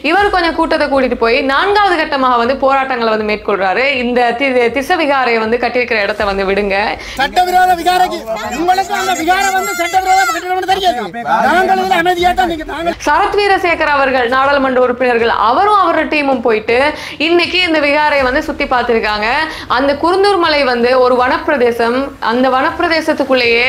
இவர் கொஞ்சம் கூட்டத்தை கூட்டிட்டு போய் நான்காவது கட்டமாக வந்து போராட்டங்களை வந்து மேற்கொள்றாரு இந்த தி- திசவிகாரை வந்து கட்டியிருக்கிற இடத்த வந்து விடுங்க சட்டவிரோத விகாரைக்கு உங்களுக்கு அந்த விகாரம் வந்து சட்டவிரோத கட்டணம் தெரியாது நாங்கள் இதுல அமைதியா தான் நீங்க நாங்கள் சரத் வீரசேகர் அவர்கள் நாடாளுமன்ற உறுப்பினர்கள் அவரும் அவரோட டீமும் போயிட்டு இன்னைக்கு இந்த விகாரை வந்து சுத்தி பார்த்திருக்காங்க அந்த குருந்தூர் மலை வந்து ஒரு வனப்பிரதேசம் அந்த வனப்பிரதேசத்துக்குள்ளேயே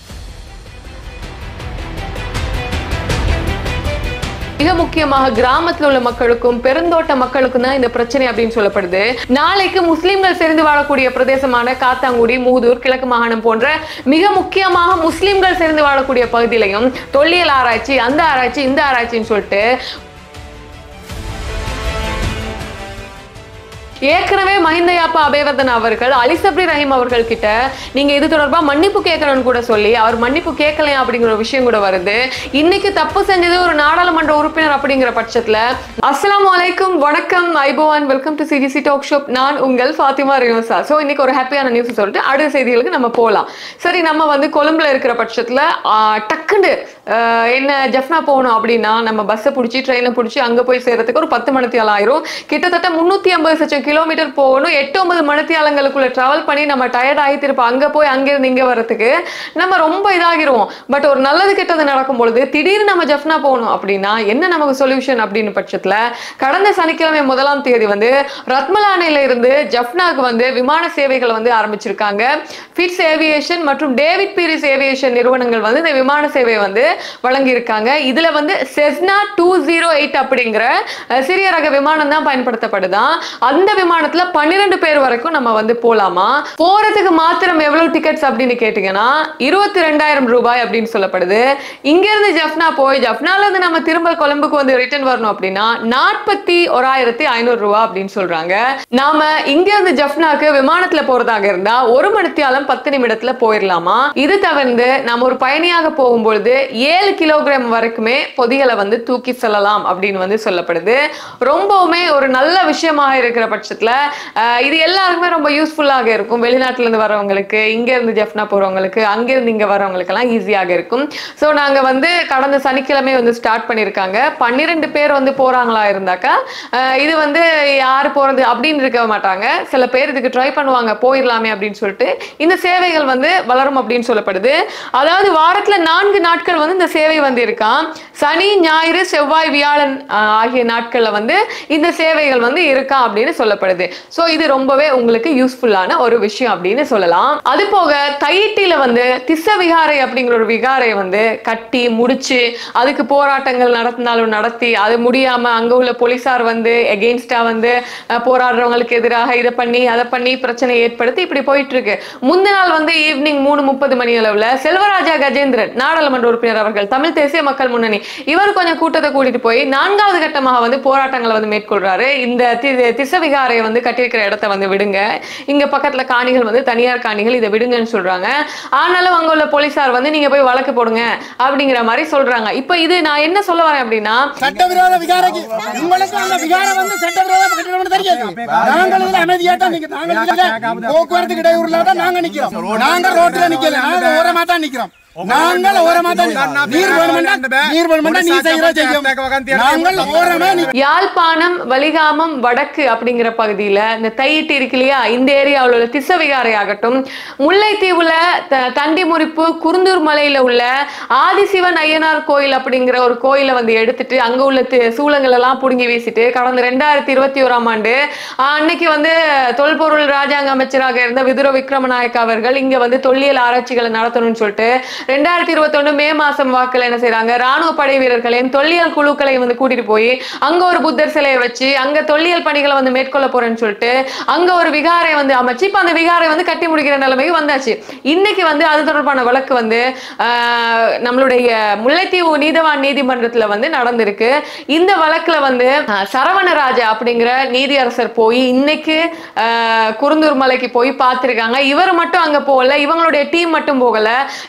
மிக முக்கியமாக கிராமத்தில் உள்ள மக்களுக்கும் பெருந்தோட்ட மக்களுக்கும் தான் இந்த பிரச்சனை அப்படின்னு சொல்லப்படுது நாளைக்கு முஸ்லிம்கள் சேர்ந்து வாழக்கூடிய பிரதேசமான காத்தாங்குடி மூதூர் கிழக்கு மாகாணம் போன்ற மிக முக்கியமாக முஸ்லிம்கள் சேர்ந்து வாழக்கூடிய பகுதியிலையும் தொல்லியல் ஆராய்ச்சி அந்த ஆராய்ச்சி இந்த ஆராய்ச்சின்னு சொல்லிட்டு ஏற்கனவே மஹிந்த யாப்பா அபேவர்தன் அவர்கள் அலிசப்ரி ரஹீம் அவர்கள் கிட்ட நீங்க இது தொடர்பா மன்னிப்பு கேட்கணும்னு கூட சொல்லி அவர் மன்னிப்பு கேட்கலையா அப்படிங்கிற ஒரு விஷயம் கூட வருது இன்னைக்கு தப்பு செஞ்சது ஒரு நாடாளுமன்ற உறுப்பினர் அப்படிங்கிற பட்சத்துல அஸ்ஸலாமு அலைக்கும் வணக்கம் ஐபோவான் welcome to CGC talk shop நான் உங்கள் ஃபாத்திமா ரியோசா ஸோ இன்னைக்கு ஒரு ஹாப்பியான நியூஸ் சொல்லிட்டு அடுத்த செய்திகளுக்கு நம்ம போகலாம் சரி நம்ம வந்து கொழும்புல இருக்கிற பட்சத்துல ஆ, டக்குன்னு ஆ, என்ன ஜஃப்னா போகணும் அப்படின்னா நம்ம பஸ்ஸை பிடிச்சி ட்ரெயினை பிடிச்சி அங்கே போய் சேர்றதுக்கு ஒரு பத்து மணித்தியாலம் ஆயிரும் கிட்டத்தட்ட முந்நூற்றி ஐம்பது லட்சம் கிலோமீட்டர் போகணும் எட்டு ஒன்பது மணித்தியாலங்களுக்குள்ள ட்ராவல் பண்ணி நம்ம டயர்ட் ஆகி திருப்ப அங்கே போய் அங்கேருந்து இங்கே வரதுக்கு நம்ம ரொம்ப இதாகிருவோம் பட் ஒரு நல்லது கெட்டது நடக்கும் பொழுது திடீர்னு நம்ம ஜஃப்னா போகணும் அப்படின்னா என்ன நமக்கு சொல்யூஷன் அப்படின்னு பட்சத்தில் கடந்த சனிக்கிழமை முதலாம் தேதி வந்து ரத்மலானையில இருந்து ஜஃப்னாக்கு வந்து விமான சேவைகளை வந்து ஆரம்பிச்சிருக்காங்க ஃபிட்ஸ் ஏவியேஷன் மற்றும் டேவிட் பீரிஸ் ஏவியேஷன் நிறுவனங்கள் வந்து இந்த விமான சேவை வந்து வழங்கியிருக்காங்க இதுல வந்து செஸ்னா டூ ஜீரோ எயிட் அப்படிங்கிற அஹ், சிறிய ரக விமானம் தான் பயன்படுத்தப்படுதான் அந்த விமானத்துல பன்னிரெண்டு பேர் வரைக்கும் நம்ம வந்து போலாமா போறதுக்கு மாத்திரம் எவ்வளவு டிக்கெட்ஸ் அப்படின்னு கேட்டீங்கன்னா இருபத்தி ரெண்டாயிரம் ரூபாய் அப்படின்னு சொல்லப்படுது இங்க இருந்து ஜஃப்னா போய் ஜஃப்னால இருந்து நம்ம திரும்ப கொழும்புக்கு வந்து ரிட்டர்ன் வரணும் அப்படின்னா நாற்பத்தி ஓராயிரத்தி ஐநூறு ரூபாய் அப்படின்னு சொல்றாங்க நாம இங்க இருந்து ஜஃப்னாக்கு விமானத்துல போறதாக இருந்தா ஒரு மணித்தியாலம் பத்து நிமிடத்துல போயிடலாமா இது தவிர்த்து நம்ம ஒரு பயணியாக போகும்பொழுது ஏழு கிலோகிராம் வரைக்குமே பொதிகளை வந்து தூக்கி செல்லலாம் அப்படின்னு வந்து சொல்லப்படுது ரொம்பவுமே ஒரு நல்ல விஷயமாக இருக்கிற பட்சத்துல அஹ், இது எல்லாருக்குமே ரொம்ப யூஸ்ஃபுல்லாக இருக்கும் வெளிநாட்டுல இருந்து வரவங்களுக்கு இங்க இருந்து ஜெஃப்னா போறவங்களுக்கு அங்க இருந்து இங்க வரவங்களுக்கு எல்லாம் ஈஸியாக இருக்கும் ஸோ நாங்க வந்து கடந்த சனிக்கிழமை வந்து ஸ்டார்ட் பண்ணியிருக்காங்க பன்னிரெண்டு பேர் வந்து போறாங்களா இருந்தாக்கா அஹ், இது வந்து யார் போறது அப்படின்னு இருக்க மாட்டாங்க சில பேர் இதுக்கு ட்ரை பண்ணுவாங்க போயிடலாமே அப்படின்னு சொல்லிட்டு இந்த சேவைகள் வந்து வளரும் அப்படின்னு சொல்லப்படுது அதாவது வாரத்துல நான்கு நாட்கள் வந்து இந்த சேவை வந்து இருக்காம் சனி ஞாயிறு செவ்வாய் வியாழன் ஆஹ், ஆகிய நாட்கள்ல வந்து இந்த சேவைகள் வந்து இருக்கா அப்படின்னு சொல்லப்படுது ஸோ இது ரொம்பவே உங்களுக்கு யூஸ்ஃபுல்லான ஒரு விஷயம் அப்படின்னு சொல்லலாம் அது போக தையிட்டில வந்து திஸ்ஸ விகாரை அப்படிங்கிற ஒரு விகாரை வந்து கட்டி முடிச்சு அதுக்கு போராட்டங்கள் நடத்தினாலும் நடத்தி அது முடியாம அங்க உள்ள போலீசார் வந்து எகெயின்ஸ்டா வந்து அஹ், போராடுறவங்களுக்கு எதிராக இதை பண்ணி அதை பண்ணி பிரச்சனை ஏற்படுத்தி இப்படி போயிட்டு இருக்கு முந்தின நாள் வந்து ஈவினிங் மூணு முப்பது மணி அளவுல செல்வராஜா கஜேந்திரன் நாடாளுமன்ற உறுப்பினர் அவர்கள் தமிழ் தேசிய மக்கள் முன்னணி இவர் கொஞ்சம் கூட்டத்தை கூட்டிட்டு போய் நான்காவது கட்டமாக வந்து போராட்டங்களை வந்து மேற்கொள்றாரு இந்த தி- திசவிகாரை வந்து கட்டியிருக்கிற இடத்த வந்து விடுங்க இங்க பக்கத்துல காணிகள் வந்து தனியார் காணிகள் இதை விடுங்கன்னு சொல்றாங்க ஆனாலும் அங்க உள்ள போலீசார் வந்து நீங்க போய் வழக்கு போடுங்க அப்படிங்கிற மாதிரி சொல்றாங்க இப்போ இது நான் என்ன சொல்ல வரேன் அப்படின்னா சட்டவிரோத விகாரைக்கு உங்களுக்கு அந்த விகாரம் வந்து சட்டவிரோத கட்டணம் தெரியாது நாங்கள் இதுல அமைதியா தான் நிக்கிறோம் நாங்கள் இதுல போக்குவரத்து இடையூறுல தான் நாங்க நிக்கிறோம் நாங்க ரோட்ல நிக்கல நாங்க ஓரமா தான் நிக்கிறோம் நாங்கள் ஓரமா தான் நிக்கிறோம். நீர் வேணுமெண்டா நீர் வேணுமெண்டா நீ செய்யறா செய்யும் நாங்கள் ஓரமா நிக்கிறோம் யாழ்ப்பாணம் வலிகாமம் வடக்கு அப்படிங்கிற பகுதியில இந்த தையிட்டு இருக்கு இல்லையா இந்த ஏரியாவில் உள்ள திசவிகாரை ஆகட்டும் முல்லைத்தீவுல த- தண்டி முறிப்பு குருந்தூர் மலையில உள்ள ஆதிசிவன் ஐயனார் கோயில் அப்படிங்கிற ஒரு கோயிலை வந்து எடுத்துட்டு அங்க உள்ள தி- சூளங்கள் எல்லாம் புடுங்கி வீசிட்டு கடந்த ரெண்டாயிரத்தி இருபத்தி ஓராம் ஆண்டு ஆஹ், அன்னைக்கு வந்து தொல்பொருள் ராஜாங்க அமைச்சராக இருந்த விதுர விக்ரமநாயக்க அவர்கள் இங்க வந்து தொல்லியல் ஆராய்ச்சிகளை நடத்தணும்னு சொல்லிட்டு ரெண்டாயிரத்தி இருபத்தொன்னு மே மாசம் வாக்குல என்ன செய்றாங்க ராணுவ படை வீரர்களையும் தொல்லியல் குழுக்களையும் வந்து கூட்டிட்டு போய் அங்க ஒரு புத்தர் சிலையை வச்சு அங்க தொல்லியல் பணிகளை வந்து மேற்கொள்ள போறேன்னு சொல்லிட்டு அங்க ஒரு விகாரை வந்து அமைச்சு இப்ப அந்த விகாரை வந்து கட்டி முடிக்கிற நிலைமைக்கு வந்தாச்சு இன்னைக்கு வந்து அது தொடர்பான வழக்கு வந்து ஆஹ், நம்மளுடைய முல்லைத்தீவு நீதவான் நீதிமன்றத்துல வந்து நடந்திருக்கு இந்த வழக்குல வந்து ஆஹ், சரவணராஜா அப்படிங்கிற நீதியரசர் போய் இன்னைக்கு ஆஹ், குருந்தூர் மலைக்கு போய் பார்த்திருக்காங்க இவர் மட்டும் அங்க போகல இவங்களுடைய டீம் மட்டும் போகல சரத்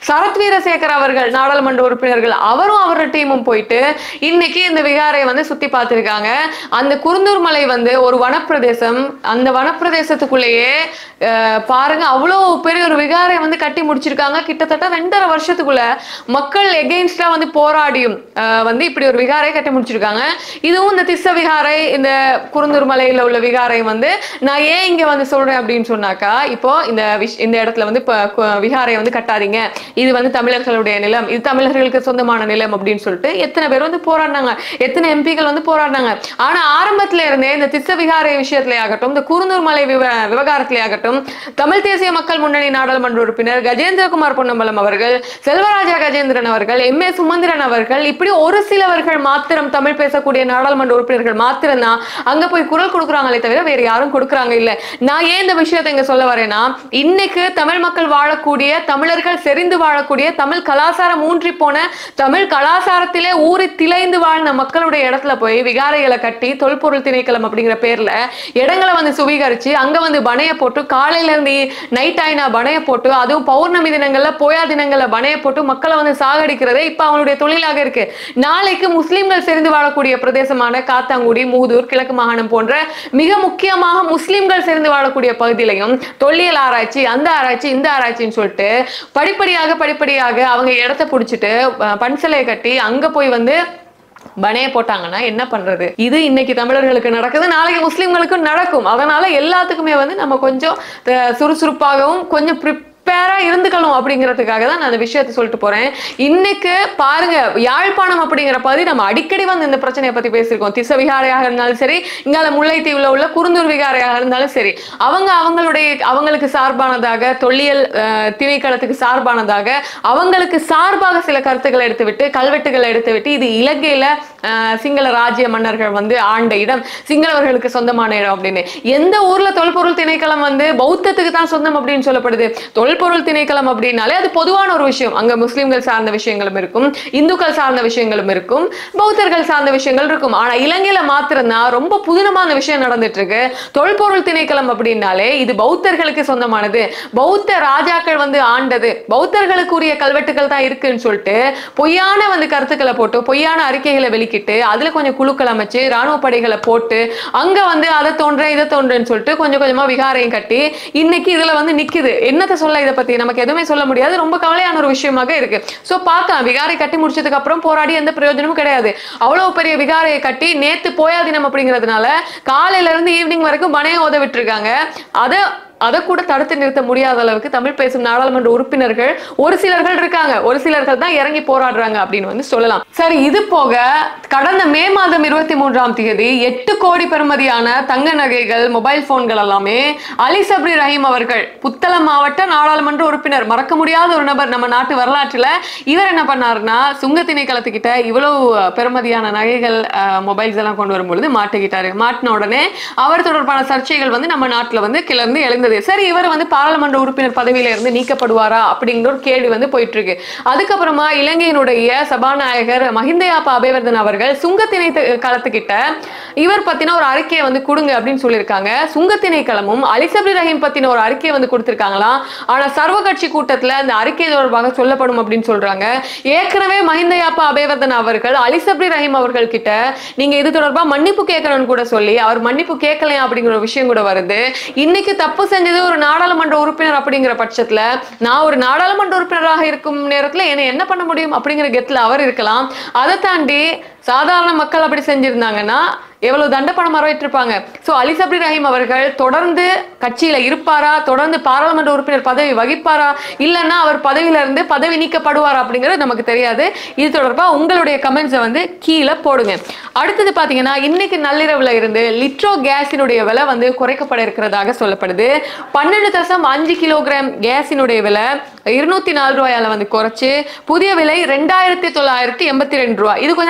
வீரசேகர் அவர்கள் நாடாளுமன்ற உறுப்பினர்கள் அவரும் அவரோட டீமும் போயிட்டு இன்னைக்கு இந்த விகாரை வந்து சுத்தி பார்த்திருக்காங்க அந்த குருந்தூர் மலை வந்து ஒரு வனப்பிரதேசம் அந்த வனப்பிரதேசத்துக்குள்ளேயே அஹ், பாருங்க அவ்வளோ பெரிய ஒரு விகாரை வந்து கட்டி முடிச்சிருக்காங்க கிட்டத்தட்ட ரெண்டரை வருஷத்துக்குள்ள மக்கள் எகெயின்ஸ்டா வந்து போராடியும் அஹ், வந்து இப்படி ஒரு விகாரை கட்டி முடிச்சிருக்காங்க இதுவும் இந்த திஸ்ஸ விகாரை இந்த குருந்தூர் மலையில உள்ள விகாரை வந்து நான் ஏன் இங்க வந்து சொல்றேன் அப்படின்னு சொன்னாக்கா இப்போ இந்த விஷ் இந்த இடத்துல வந்து இப்போ கு- விகாரை வந்து கட்டாதீங்க இது வந்து தமிழர்களுடைய நிலம் இது தமிழர்களுக்கு சொந்தமான நிலம் அப்படின்னு சொல்லிட்டு எத்தனை பேர் வந்து போராடினாங்க எத்தனை எம்பிக்கள் வந்து போராடினாங்க ஆனா ஆரம்பத்துல இருந்தே இந்த திஸ்ஸ விகாரை விஷயத்திலே ஆகட்டும் இந்த குருந்தூர் மலை விவ விவகாரத்திலே ஆகட்டும் தமிழ் தேசிய மக்கள் முன்னணி நாடாளுமன்ற உறுப்பினர் கஜேந்திரகுமார் பொன்னம்பலம் அவர்கள் செல்வராஜா கஜேந்திரன் அவர்கள் எம் ஏ சுமந்திரன் அவர்கள் இப்படி ஒரு சிலவர்கள் மாத்திரம் தமிழ் பேசக்கூடிய நாடாளுமன்ற உறுப்பினர்கள் மாத்திரம் தான் அங்க போய் குரல் கொடுக்குறாங்களே தவிர வேற யாரும் கொடுக்குறாங்க இல்ல நான் ஏன் இந்த விஷயத்தை இங்க சொல்ல வரேன்னா இன்னைக்கு தமிழ் மக்கள் வாழக்கூடிய தமிழர்கள் செறிந்து வாழக்கூடிய தமிழ் கலாச்சாரம் ஊன்றி போன தமிழ் கலாச்சாரத்திலே ஊறி திளைந்து வாழ்ந்த மக்களுடைய இடத்துல போய் விகாரைகளை கட்டி தொல்பொருள் திணைக்களம் அப்படிங்கிற பேர்ல இடங்களை வந்து சுவீகரிச்சு அங்க வந்து பனைய போட்டு காலையில இருந்து நைட் ஆயினா பனைய போட்டு அதுவும் பௌர்ணமி தினங்கள்ல போயா தினங்கள்ல பனைய போட்டு மக்களை வந்து சாகடிக்கிறதே இப்ப அவங்களுடைய தொழிலாக இருக்கு நாளைக்கு முஸ்லிம்கள் செறிந்து வாழக்கூடிய பிரதேசமான காத்தாங்குடி மூதூர் கிழக்கு மாகாணம் போன்ற மிக முக்கியமாக முஸ்லிம்கள் சேர்ந்து வாழக்கூடிய பகுதியிலையும் தொல்லியல் ஆராய்ச்சி அந்த ஆராய்ச்சி இந்த ஆராய்ச்சின்னு சொல்லிட்டு படிப்படியாக படிப்படியாக அவங்க இடத்த பிடிச்சிட்டு அஹ், பன்சலையை கட்டி அங்க போய் வந்து பனைய போட்டாங்கன்னா என்ன பண்றது இது இன்னைக்கு தமிழர்களுக்கு நடக்குது நாளைக்கு முஸ்லிம்களுக்கும் நடக்கும் அதனால எல்லாத்துக்குமே வந்து நம்ம கொஞ்சம் அஹ், சுறுசுறுப்பாகவும் கொஞ்சம் ப்ரிப்பேரா இருந்துக்கணும் அப்படிங்கிறதுக்காக தான் நான் அந்த விஷயத்தை சொல்லிட்டு போறேன் இன்னைக்கு பாருங்க யாழ்ப்பாணம் அப்படிங்கிற பகுதி நம்ம அடிக்கடி வந்து இந்த பிரச்சனையை பத்தி பேசியிருக்கோம் திச விகாரையாக இருந்தாலும் சரி இங்கால முல்லைத்தீவுல உள்ள குருந்தூர் விகாரையாக இருந்தாலும் சரி அவங்க அவங்களுடைய அவங்களுக்கு சார்பானதாக தொல்லியல் அஹ், திணைக்களத்துக்கு சார்பானதாக அவங்களுக்கு சார்பாக சில கருத்துக்களை எடுத்துவிட்டு கல்வெட்டுகளை எடுத்துவிட்டு இது இலங்கையில அஹ், சிங்கள ராஜ்ய மன்னர்கள் வந்து ஆண்ட இடம் சிங்களவர்களுக்கு சொந்தமான இடம் அப்படின்னு எந்த ஊர்ல தொல்பொருள் திணைக்களம் வந்து பௌத்தத்துக்கு தான் சொந்தம் அப்படின்னு சொல்லப்படுது தொல்பொருள் திணைக்களம் அப்படின்னாலே அது பொதுவான ஒரு விஷயம் அங்க முஸ்லிம்கள் சார்ந்த விஷயங்களும் இருக்கும் இந்துக்கள் சார்ந்த விஷயங்களும் இருக்கும் பௌத்தர்கள் சார்ந்த விஷயங்கள் இருக்கும் ஆனா இலங்கையில மாத்திரம்தான் ரொம்ப புதினமான விஷயம் நடந்துட்டு இருக்கு தொல்பொருள் திணைக்களம் அப்படின்னாலே இது பௌத்தர்களுக்கு சொந்தமானது பௌத்த ராஜாக்கள் வந்து ஆண்டது பௌத்தர்களுக்குரிய கல்வெட்டுகள் தான் இருக்குன்னு சொல்லிட்டு பொய்யான வந்து கருத்துக்களை போட்டு பொய்யான அறிக்கைகளை வெளிக்கிட்டு அதுல கொஞ்சம் குழுக்கள் அமைச்சு ராணுவ படைகளை போட்டு அங்க வந்து அதை தோன்றேன் இதை தோன்றேன்னு சொல்லிட்டு கொஞ்சம் கொஞ்சமா விகாரையும் கட்டி இன்னைக்கு இதுல வந்து நிக்குது என்னத்த சொல்ல இதை பத்தி நமக்கு எதுவுமே சொல்ல முடியாது ரொம்ப கவலையான ஒரு விஷயமாக இருக்கு சோ பார்க்கலாம் விகாரை கட்டி முடிச்சதுக்கு அப்புறம் போராடி எந்த பிரயோஜனமும் கிடையாது அவ்வளவு பெரிய விகாரையை கட்டி நேத்து போயா தினம் அப்படிங்கிறதுனால காலையில இருந்து ஈவினிங் வரைக்கும் பனையை உத விட்டுருக்காங்க அதை அதை கூட தடுத்து நிறுத்த முடியாத அளவுக்கு தமிழ் பேசும் நாடாளுமன்ற உறுப்பினர்கள் ஒரு சிலர்கள் இருக்காங்க ஒரு சிலர்கள் தான் இறங்கி போராடுறாங்க அப்படின்னு வந்து சொல்லலாம் சரி இது போக கடந்த மே மாதம் இருபத்தி மூன்றாம் தேதி எட்டு கோடி பெறுமதியான தங்க நகைகள் மொபைல் போன்கள் எல்லாமே அலி சப்ரி ரஹீம் அவர்கள் புத்தளம் மாவட்ட நாடாளுமன்ற உறுப்பினர் மறக்க முடியாத ஒரு நபர் நம்ம நாட்டு வரலாற்றுல இவர் என்ன பண்ணாருன்னா சுங்க திணைக்களத்துக்கிட்ட இவ்வளவு பெறுமதியான நகைகள் மொபைல்ஸ் எல்லாம் கொண்டு வரும்பொழுது மாட்டிக்கிட்டாரு மாட்டின உடனே அவர் தொடர்பான சர்ச்சைகள் வந்து நம்ம நாட்டுல வந்து கிளர்ந்து எழுந்தது சரி இவர் வந்து பாராளுமன்ற உறுப்பினர் பதவியில இருந்து நீக்கப்படுவாரா அப்படிங்கிற ஒரு கேள்வி வந்து போயிட்டு இருக்கு அதுக்கப்புறமா இலங்கையினுடைய சபாநாயகர் மஹிந்தயாப்பா அபேவர்தன் அவர்கள் சுங்க திணைக்களத்துக்கிட்ட இவர் பத்தின ஒரு அறிக்கையை வந்து கொடுங்க அப்படின்னு சொல்லியிருக்காங்க சுங்க திணைக்களமும் அலிசப்ரி ரஹீம் பத்தின ஒரு அறிக்கையை வந்து கொடுத்திருக்காங்களாம் ஆனா சர்வ கட்சி கூட்டத்துல அந்த அறிக்கை தொடர்பாக சொல்லப்படும் அப்படின்னு சொல்றாங்க ஏற்கனவே மஹிந்தயாப்பா அபேவர்தன் அவர்கள் அலிசப்ரி ரஹீம் அவர்கள் கிட்ட நீங்க இது தொடர்பா மன்னிப்பு கேட்கணும்னு கூட சொல்லி அவர் மன்னிப்பு கேட்கலையா அப்படிங்கிற ஒரு விஷயம் கூட வருது இன்னைக்கு தப்பு செஞ்சது ஒரு நாடாளுமன்ற உறுப்பினர் அப்படிங்கிற பட்சத்துல நான் ஒரு நாடாளுமன்ற உறுப்பினராக இருக்கும் நேரத்துல என்ன என்ன பண்ண முடியும் அப்படிங்கிற கெத்துல அவர் இருக்கலாம் அதை தாண்டி சாதாரண மக்கள் அப்படி செஞ்சிருந்தாங்கன்னா எவ்வளவு தண்ட பணம் வரவேற்றிருப்பாங்க சோ அலி சப்ரி ரஹீம் அவர்கள் தொடர்ந்து கட்சியில இருப்பாரா தொடர்ந்து பாராளுமன்ற உறுப்பினர் பதவி வகிப்பாரா இல்லைன்னா அவர் பதவியில இருந்து பதவி நீக்கப்படுவாரா அப்படிங்கிறது நமக்கு தெரியாது இது தொடர்பா உங்களுடைய கமெண்ட்ஸை வந்து கீழே போடுங்க அடுத்தது பாத்தீங்கன்னா இன்னைக்கு நள்ளிரவுல இருந்து லிட்ரோ கேஸினுடைய விலை வந்து குறைக்கப்பட இருக்கிறதாக சொல்லப்படுது பன்னெண்டு தசம் அஞ்சு கிலோகிராம் கேஸினுடைய விலை இருநூத்தி நாலு ரூபாயால வந்து குறைச்சு புதிய விலை ரெண்டாயிரத்தி தொள்ளாயிரத்தி எண்பத்தி ரெண்டு ரூபாய் இது கொஞ்சம் நியாயமான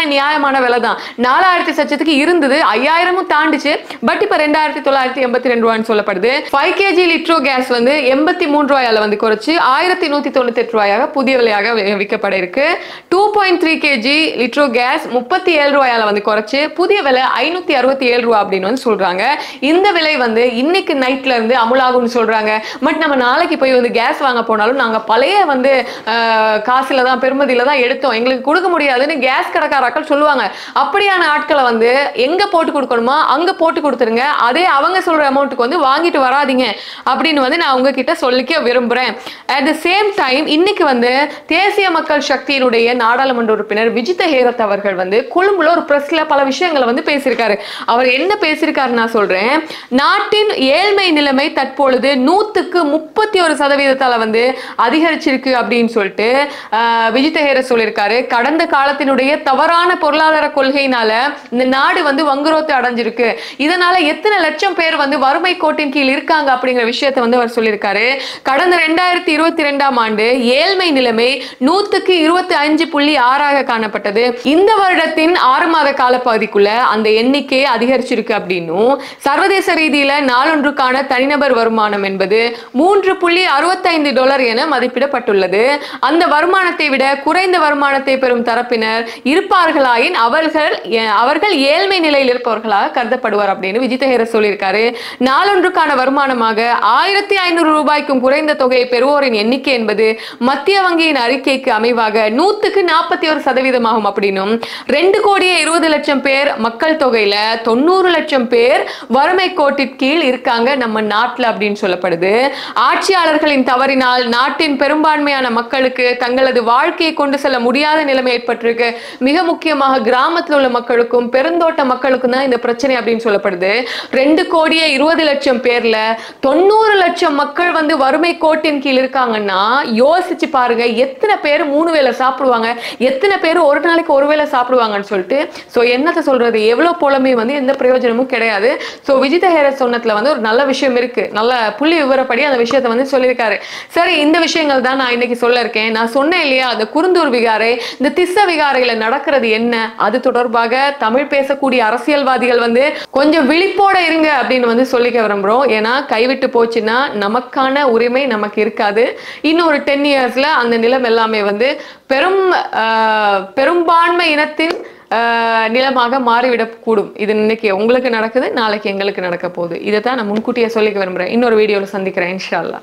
கணிசமான விலை தான் நாலாயிரத்தி சச்சத்துக்கு இருந்தது ஐயாயிரமும் தாண்டிச்சு பட் இப்ப ரெண்டாயிரத்தி தொள்ளாயிரத்தி எண்பத்தி ரெண்டு ரூபான்னு சொல்லப்படுது ஃபைவ் கேஜி லிட்ரோ கேஸ் வந்து எண்பத்தி மூன்று ரூபாயால வந்து குறைச்சு ஆயிரத்தி நூத்தி தொண்ணூத்தி எட்டு ரூபாயாக புதிய விலையாக வி- விற்கப்பட இருக்கு two point three KG Litro gas முப்பத்தி ஏழு ரூபாயால வந்து குறைச்சு புதிய விலை ஐநூத்தி அறுபத்தி ஏழு ரூபா அப்படின்னு வந்து சொல்றாங்க இந்த விலை வந்து இன்னைக்கு நைட்ல இருந்து அமுலாகும்னு சொல்றாங்க பட் நம்ம நாளைக்கு போய் வந்து கேஸ் வாங்க போனாலும் நாங்க பழைய வந்து அஹ், காசுல தான் பெருமதியில தான் எடுத்தோம் எங்களுக்கு கொடுக்க முடியாதுன்னு கேஸ் கடைக்காரர்கள் சொல்லுவாங்க அப்படியான ஆட்களை வந்து எங்க போட்டு கொடுக்கணுமோ அங்க போட்டு கொடுத்துருங்க அதே அவங்க சொல்ற அமௌண்ட்டுக்கு வந்து வாங்கிட்டு வராதீங்க அப்படின்னு வந்து நான் உங்ககிட்ட சொல்லிக்க விரும்புறேன் அட் த சேம் டைம் இன்னைக்கு வந்து தேசிய மக்கள் சக்தியினுடைய நாடாளுமன்ற உறுப்பினர் விஜித ஹேரத் அவர்கள் வந்து கொழும்புல ஒரு பிரஸ்ல பல விஷயங்களை வந்து பேசியிருக்காரு அவர் என்ன பேசியிருக்காரு நான் சொல்றேன் நாட்டின் ஏழ்மை நிலைமை தற்பொழுது நூத்துக்கு முப்பத்தி ஒரு சதவீதத்தால வந்து அதிகரிச்சிருக்கு அப்படின்னு சொல்லிட்டு ஆஹ், விஜித ஹேரத் சொல்லியிருக்காரு கடந்த காலத்தினுடைய தவறான பொருளாதார கொள்கையினால இந்த நாடு வந்து வங்குரோத்து அடைஞ்சிருக்கு இதனால எத்தனை லட்சம் பேர் வந்து வறுமை கோட்டின் கீழ் இருக்காங்க அப்படிங்கிற விஷயத்தை வந்து அவர் சொல்லியிருக்காரு கடந்த ரெண்டாயிரத்தி இருபத்தி ரெண்டாம் ஆண்டு ஏழ்மை நிலைமை நூத்துக்கு இருபத்தி அஞ்சு புள்ளி ஆறாக காணப்பட்டது இந்த வருடத்தின் ஆறு மாத காலப்பகுதிக்குள்ள அந்த எண்ணிக்கை அதிகரிச்சிருக்கு அப்படின்னும் சர்வதேச ரீதியில நாளொன்றுக்கான தனிநபர் வருமானம் என்பது மூன்று புள்ளி அறுபத்தைந்து டாலர் என மதிப்பிடப்பட்டுள்ளது அந்த வருமானத்தை விட குறைந்த வருமானத்தை பெறும் தரப்பினர் இருப்பார்களாயின் அவர்கள் எ- அவர்கள் ஏழ்மை நிலையில் இருப்பவர்களாக கருதப்படுவார் அப்படின்னு விஜிதஹேர சொல்லியிருக்காரு நாளொன்றுக்கான வருமானமாக ஆயிரத்தி ஐநூறு ரூபாய்க்கும் குறைந்த தொகையை பெறுவோரின் எண்ணிக்கை என்பது மத்திய வங்கியின் அறிக்கைக்கு அமைவாக நூத்துக்கு நாற்பத்தி ஒரு சதவீதமாகும் அப்படின்னும் ரெண்டு கோடியே இருபது லட்சம் பேர் மக்கள் தொகையில தொண்ணூறு லட்சம் பேர் வறுமை கோட்டின் கீழ் இருக்காங்க நம்ம நாட்டுல அப்படின்னு சொல்லப்படுது ஆட்சியாளர்களின் தவறினால் நாட்டின் பெரும்பான்மையான மக்களுக்கு தங்களது வாழ்க்கையை கொண்டு செல்ல முடியாத நிலைமை ஏற்பட்டிருக்கு மிக முக்கியமாக கிராமத்தில் உள்ள மக்களுக்கும் பெருந்தோட்ட மக்களுக்கும் தான் இந்த பிரச்சனை அப்படின்னு சொல்லப்படுது ரெண்டு கோடியே இருபது லட்சம் பேர்ல தொண்ணூறு லட்சம் மக்கள் வந்து வறுமை கோட்டின் கீழ் இருக்காங்கன்னா யோசிச்சு பாருங்க எத்தனை பேர் மூணு வேளை சாப்பிடுவாங்க எத்தனை பேர் ஒரு நாளைக்கு ஒரு வேளை சாப்பிடுவாங்கன்னு சொல்லிட்டு ஸோ என்னத்தை சொல்றது எவ்வளவு புலமை வந்து எந்த பிரயோஜனமும் கிடையாது ஸோ விஜித ஹேரஸ் சொன்னதுல வந்து ஒரு நல்ல விஷயம் இருக்கு நல்ல புள்ளி விவரப்படி அந்த விஷயத்தை வந்து சொல்லியிருக்காரு சரி இந்த விஷயங்கள் தான் நான் இன்னைக்கு சொல்ல இருக்கேன் நான் சொன்னேன் இல்லையா அந்த குருந்தூர் விகாரை இந்த திஸ்ஸ விகாரையில நடக்கிறது என்ன அது தொடர்பாக தமிழ் பேசக்கூடிய அரசியல்வாதிகள் வந்து கொஞ்சம் விழிப்போட இருங்க அப்படின்னு வந்து சொல்லிக்க விரும்புறோம் ஏன்னா கைவிட்டு போச்சுன்னா நமக்கான உரிமை நமக்கு இருக்காது இன்னும் ஒரு டென் இயர்ஸ்ல அந்த நிலம் எல்லாமே வந்து பெரும் ஆஹ், பெரும்பான்மை இனத்தின் ஆஹ், நிலமாக மாறிவிடக்கூடும் இது இன்னைக்கு உங்களுக்கு நடக்குது நாளைக்கு எங்களுக்கு நடக்க போகுது இதை தான் நான் முன்கூட்டியே சொல்லிக்க விரும்புறேன் இன்னொரு வீடியோவில் சந்திக்கிறேன் இன்ஷா அல்லாஹ்